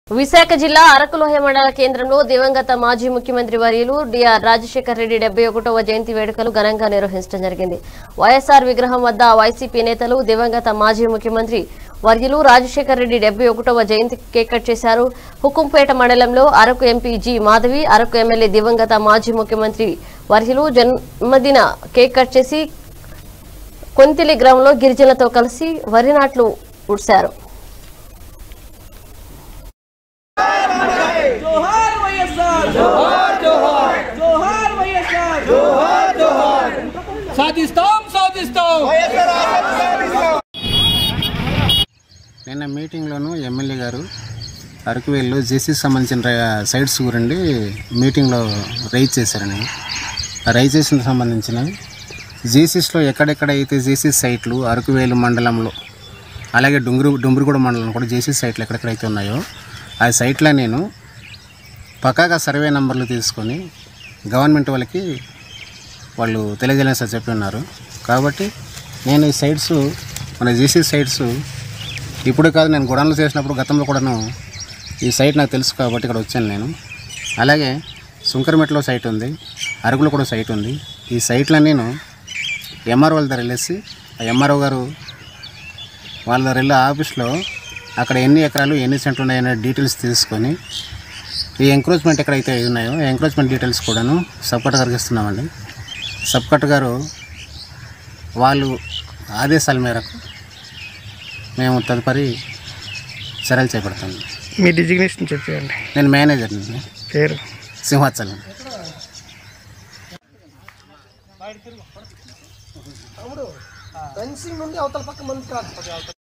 విశాఖ జిల్లా అరకులోహ మండల కేంద్రంలో దివంగత మాజీ ముఖ్యమంత్రి వర్యులు డిఆర్ రాజశేఖర్ రెడ్డి డెబ్బై ఒకటవ జయంతి వేడుకలు ఘనంగా నిర్వహించడం జరిగింది వైఎస్ఆర్ విగ్రహం వద్ద వైసీపీ నేతలు దివంగత మాజీ ముఖ్యమంత్రి వర్యులు రాజశేఖర్ రెడ్డి డెబ్బై ఒకటవ జయంతి కేక్ కట్ చేశారు హుకుంపేట మండలంలో Araku MP G Madhavi Araku MLA దివంగత మాజీ ముఖ్యమంత్రి వర్యులు జన్మదిన కేక్ కట్ చేసి కొంతిలి గ్రామంలో గిరిజనులతో కలిసి వరి నాట్లు ఉడ్చారు జోహార్ వైఎస్ఆర్ జోహార్ జోహార్ జోహార్ వైఎస్ఆర్ జోహార్ జోహార్ సాధిస్తాం సాధిస్తాం నిన్న మీటింగ్లోను ఎమ్మెల్యే గారు అరకువేల్లో జేసీకి సంబంధించిన ర- సైట్స్ గురండి మీటింగ్లో రైజ్ చేశారని ఆ రైజ్ చేసిన సంబంధించిన జేసీస్లో ఎక్కడెక్కడ అయితే జేసీ సైట్లు అరకువేలు మండలంలో అలాగే డుంగురు డుంబురుగూడ మండలం కూడా జేసీ సైట్లు ఎక్కడెక్కడైతే ఉన్నాయో ఆ సైట్లో నేను పక్కాగా సర్వే నంబర్లు తీసుకొని గవర్నమెంట్ వాళ్ళకి వాళ్ళు తెలియజేయాలని సార్ చెప్పి ఉన్నారు కాబట్టి నేను ఈ సైట్స్ మన జేసీ సైట్స్ ఇప్పుడు కాదు నేను గుడాన్లు చేసినప్పుడు గతంలో కూడాను ఈ సైట్ నాకు తెలుసు కాబట్టి ఇక్కడ వచ్చాను నేను అలాగే సుంకరమెట్లో సైట్ ఉంది అరకులో కూడా సైట్ ఉంది ఈ సైట్లో నేను ఎంఆర్ఓ వాళ్ళ దగ్గర వెళ్ళేసి ఆ ఎంఆర్ఓ గారు వాళ్ళ దగ్గర వెళ్ళి ఆఫీస్లో అక్కడ ఎన్ని ఎకరాలు ఎన్ని సెంట్లు ఉన్నాయనే డీటెయిల్స్ తీసుకొని ఈ ఎంక్రోచ్మెంట్ ఎక్కడైతే ఉన్నాయో ఎంక్రోచ్మెంట్ డీటెయిల్స్ కూడాను సబ్ కట్ గారికి ఇస్తున్నామండి సబ్ కట్ గారు వాళ్ళు ఆదేశాల మేరకు మేము తదుపరి చర్యలు చేపడతాం మీ డిజిగ్నేషన్ చెప్పండి నేను మేనేజర్ని పేరు సింహాచలం ఫెన్సింగ్ నుండి అవతల పక్క మంది